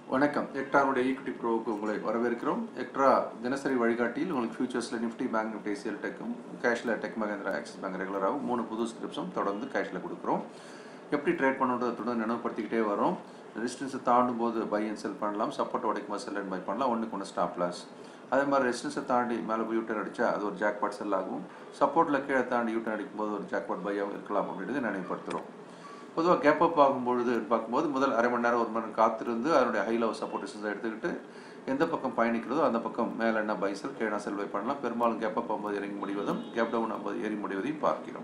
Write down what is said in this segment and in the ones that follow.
வணக்கம் எக்ட்ராவுடைய ஈக்விட்டி ப்ரோவுக்கு உங்களை வரவேற்கிறோம் எக்ட்ரா தினசரி வழிகாட்டியில் உங்களுக்கு ஃபியூச்சர்ஸில் நிஃப்டி பேங்க் நிஃப்டி ஏசிஎல் டெக்கும் கேஷில் டெக் மகேந்திரா ஆக்சிஸ் பேங்க் ரெகுலராகவும் மூணு புது ஸ்கிரிப்ஸும் தொடர்ந்து கேஷில் கொடுக்குறோம் எப்படி ட்ரேட் பண்ணுன்றதை தொடர்ந்து நினைவுபடுத்திக்கிட்டே வரோம் ரெசிஸ்டன்ஸை தாண்டும் போது பை அண்ட் செல் பண்ணலாம் சப்போர்ட் உடைக்கும் செல் அண்ட் பை பண்ணலாம் ஒன்றுக்கு ஒன்று ஸ்டாப் லாஸ் அதே மாதிரி ரெசிஸ்டன்ஸை தாண்டி மேலே போய் யூட்டன் அடித்தா அது ஒரு ஜாக்பாட் செல் ஆகும் சப்போர்ட்டில் கீழே தாண்டி யூட்டன் அடிக்கும்போது ஒரு ஜாக்பாட் பையாகவும் இருக்கலாம் அப்படின்றது நினைவுபடுத்துகிறோம் பொதுவாக கேப் அப் ஆகும்பொழுது பார்க்கும்போது முதல் அரை மணி நேரம் ஒரு மணி நேரம் காத்திருந்து அதனுடைய ஹை லெவல் சப்போர்ட் ரெசிஸ்டன்ஸ் எடுத்துக்கிட்டு எந்த பக்கம் பயணிக்கிறதோ அந்த பக்கம் மேலே என்ன பைசல் கீழே செல் பை பண்ணலாம் பெரும்பாலும் கேப் அப் ஆகும்போது இறங்கி முடிவதும் கேப் டவுன் ஆகும்போது ஏறி முடிவதையும் பார்க்கிறோம்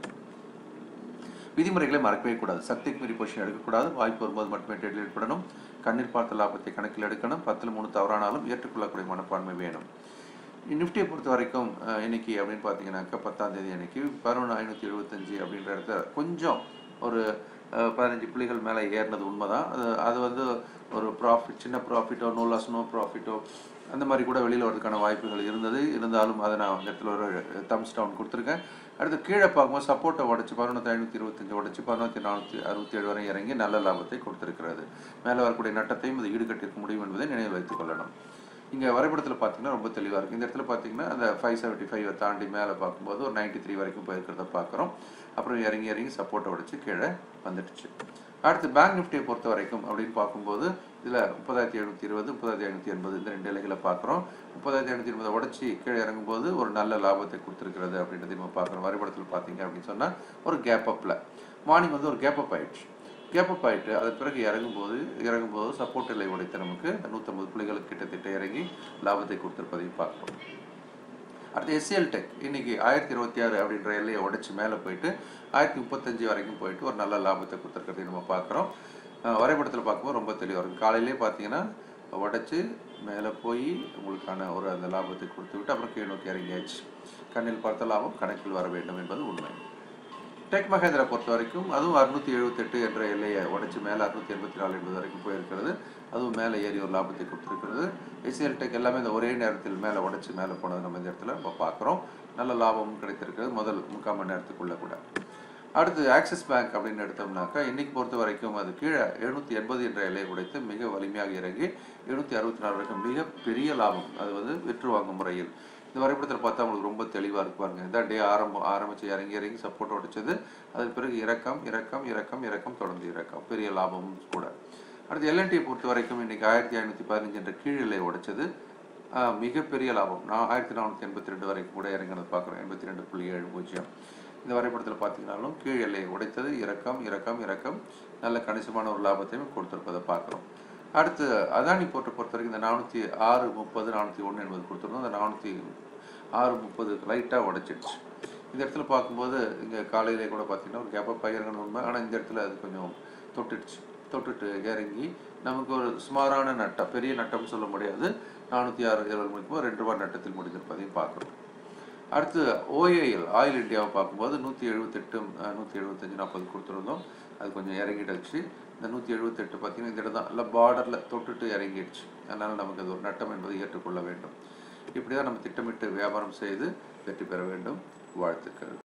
விதிமுறைகளை மறக்கவே கூடாது சக்திக்கு மீறி பொசிஷன் எடுக்கக்கூடாது வாய்ப்பு வரும்போது மட்டுமே டெட்லில் ஈடுபடணும் கண்ணீர் பார்த்த லாபத்தை கணக்கில் எடுக்கணும் பத்தில் மூணு தவறானாலும் ஏற்றுக்கொள்ளக்கூடிய மனப்பான்மை வேணும் நிஃப்டியை பொறுத்த வரைக்கும் அஹ், இன்னைக்கு அப்படின்னு பார்த்தீங்கன்னாக்கா பத்தாம் தேதி அன்னைக்கு பதினொன்று ஐநூற்றி எழுபத்தஞ்சு அப்படின்ற இடத்துல கொஞ்சம் ஒரு அஹ், பதினஞ்சு புள்ளிகள் மேலே ஏறினது உண்மைதான் அது அது வந்து ஒரு ப்ராஃபிட் சின்ன ப்ராஃபிட்டோ நோ லாஸ் நோ ப்ராஃபிட்டோ அந்த மாதிரி கூட வெளியில் வரதுக்கான வாய்ப்புகள் இருந்தது இருந்தாலும் அதை நான் அந்த இடத்துல ஒரு தம்ஸ் டவுன் கொடுத்துருக்கேன் அடுத்து கீழே பார்க்கும்போது சப்போர்ட்டை உடச்சி பதினொன்று ஐநூற்றி இருபத்தஞ்சு உடச்சி பதினொன்று நானூற்றி அறுபத்தி ஏழு வரை இறங்கி நல்ல லாபத்தை கொடுத்திருக்கிறது மேலே வரக்கூடிய நட்டத்தையும் இது ஈடுகட்டிருக்க முடியும் என்பதை நினைவில் வைத்துக் கொள்ளணும் இங்கே வரைபடத்தில் பார்த்தீங்கன்னா ரொம்ப தெளிவாக இருக்குது இந்த இடத்துல பார்த்தீங்கன்னா அந்த ஃபைவ் செவன்ட்டி ஃபைவ் தாண்டி மேலே பார்க்கும்போது ஒரு நைன்ட்டி த்ரீ வரைக்கும் போயிருக்கிறத பார்க்குறோம் அப்புறம் இறங்கி இறங்கி சப்போர்ட்டை உடச்சி கீழே வந்துடுச்சு அடுத்து பேங்க் நிஃப்டியை பொறுத்த வரைக்கும் அப்படின்னு பார்க்கும்போது இதில் முப்பதாயிரத்தி எழுநூற்றி இருபது முப்பதாயிரத்தி ஐநூற்றி எண்பது இந்த ரெண்டு இலைகளை பார்க்குறோம் முப்பதாயிரத்தி ஐநூற்றி எண்பதை உடச்சி கீழே இறங்கும்போது ஒரு நல்ல லாபத்தை கொடுத்துருக்கிறது அப்படின்றத நம்ம பார்க்குறோம் வரைபடத்தில் பார்த்தீங்க அப்படின்னு சொன்னால் ஒரு கேப் அப்பில் மார்னிங் வந்து ஒரு கேப் அப் ஆயிடுச்சு கேப் அப் ஆகிட்டு அதன் பிறகு இறங்கும்போது இறங்கும்போது சப்போர்ட் எல்லை உடைத்து நமக்கு நூற்றம்பது புள்ளிகளுக்கு கிட்டத்தட்ட இறங்கி லாபத்தை கொடுத்துருப்பதையும் பார்க்கிறோம் அடுத்து எஸ்சிஎல் டெக் இன்னைக்கு ஆயிரத்தி இருபத்தி ஆறு அப்படின்ற எல்லையை உடைச்சு மேலே போயிட்டு ஆயிரத்தி முப்பத்தஞ்சு வரைக்கும் போயிட்டு ஒரு நல்ல லாபத்தை கொடுத்துருக்கிறதையும் நம்ம பார்க்குறோம் வரைபடத்தில் பார்க்கும்போது ரொம்ப தெளிவாக இருக்கும் காலையிலே பார்த்தீங்கன்னா உடைச்சு மேலே போய் உங்களுக்கான ஒரு அந்த லாபத்தை கொடுத்து விட்டு அப்புறம் கீழ் நோக்கி இறங்கியாச்சு கண்ணில் பார்த்த லாபம் கணக்கில் வர வேண்டும் என்பது உண்மை டெக் மகேந்திரா பொறுத்த வரைக்கும் அதுவும் அறுநூத்தி எழுபத்தெட்டு என்ற எல்லையை உடைச்சு மேலே அறுநூத்தி எண்பத்தி நாலு என்பது வரைக்கும் போயிருக்கிறது அதுவும் மேலே ஏறி ஒரு லாபத்தை கொடுத்துருக்கிறது எஸ்எல் டெக் எல்லாமே இந்த ஒரே நேரத்தில் மேலே உடைச்சு மேலே போனது நம்ம இந்த இடத்துல நம்ம பார்க்குறோம் நல்ல லாபமும் கிடைத்திருக்கிறது முதல் முக்கால் மணி நேரத்துக்குள்ள கூட அடுத்து ஆக்சிஸ் பேங்க் அப்படின்னு எடுத்தோம்னாக்கா இன்னைக்கு பொறுத்த வரைக்கும் அது கீழே எழுநூத்தி எண்பது என்ற எல்லையை உடைத்து மிக வலிமையாக இறங்கி எழுநூத்தி அறுபத்தி நாலு வரைக்கும் மிக பெரிய லாபம் அது வந்து விற்று வாங்கும் முறையில் இந்த வரைபடத்தில் பார்த்தா உங்களுக்கு ரொம்ப தெளிவாக இருக்கு பாருங்க இந்த டே ஆரம்பம் ஆரம்பிச்சு இறங்கி இறங்கி சப்போர்ட் உடைச்சது அதன் பிறகு இறக்கம் இறக்கம் இறக்கம் இறக்கம் தொடர்ந்து இறக்கம் பெரிய லாபமும் கூட அடுத்து எல்என்டியை பொறுத்த வரைக்கும் இன்னைக்கு ஆயிரத்தி ஐநூற்றி பதினஞ்சு என்ற கீழிலை உடைச்சது ஆஹ், மிகப்பெரிய லாபம் நான் ஆயிரத்தி நானூற்றி எண்பத்தி ரெண்டு வரைக்கும் கூட இறங்கினது பார்க்குறோம் எண்பத்தி ரெண்டு புள்ளி ஏழு பூஜ்ஜியம் இந்த வரைபடத்தில் பார்த்தீங்கன்னாலும் கீழ் எல்லையை உடைத்தது இறக்கம் இறக்கம் இறக்கம் நல்ல கணிசமான ஒரு லாபத்தையும் கொடுத்திருப்பதை பார்க்குறோம் அடுத்து அதானி போர்ட்டை பொறுத்த வரைக்கும் இந்த நானூற்றி ஆறு முப்பது நானூற்றி ஒன்று என்பது கொடுத்துருந்தோம் அந்த நானூற்றி ஆறு முப்பது லைட்டாக உடைச்சிடுச்சு இந்த இடத்துல பார்க்கும்போது இங்கே காலையிலே கூட பார்த்தீங்கன்னா ஒரு கேப்ப பயிரங்கன்னு உண்மை ஆனால் இந்த இடத்துல அது கொஞ்சம் தொட்டுடுச்சு தொட்டுட்டு இறங்கி நமக்கு ஒரு சுமாரான நட்டம் பெரிய நட்டம்னு சொல்ல முடியாது நானூற்றி ஆறு இருபது முடிக்கும்போது ரெண்டு ரூபாய் நட்டத்தில் முடிந்திருப்பதையும் பார்க்குறோம் அடுத்து ஓஏஎல் ஆயில் இந்தியாவை பார்க்கும்போது நூற்றி எழுபத்தெட்டு நூற்றி எழுபத்தஞ்சு நாற்பது கொடுத்துருந்தோம் அது கொஞ்சம் இறங்கிடுச்சு இந்த நூற்றி எழுபத்தெட்டு பார்த்தீங்கன்னா இந்த இடம் தான் இல்லை பார்டரில் தொட்டுட்டு இறங்கிடுச்சு அதனால் நமக்கு அது ஒரு நட்டம் என்பதை ஏற்றுக்கொள்ள வேண்டும் இப்படி தான் நம்ம திட்டமிட்டு வியாபாரம் செய்து வெற்றி பெற வேண்டும் வாழ்த்துக்கள்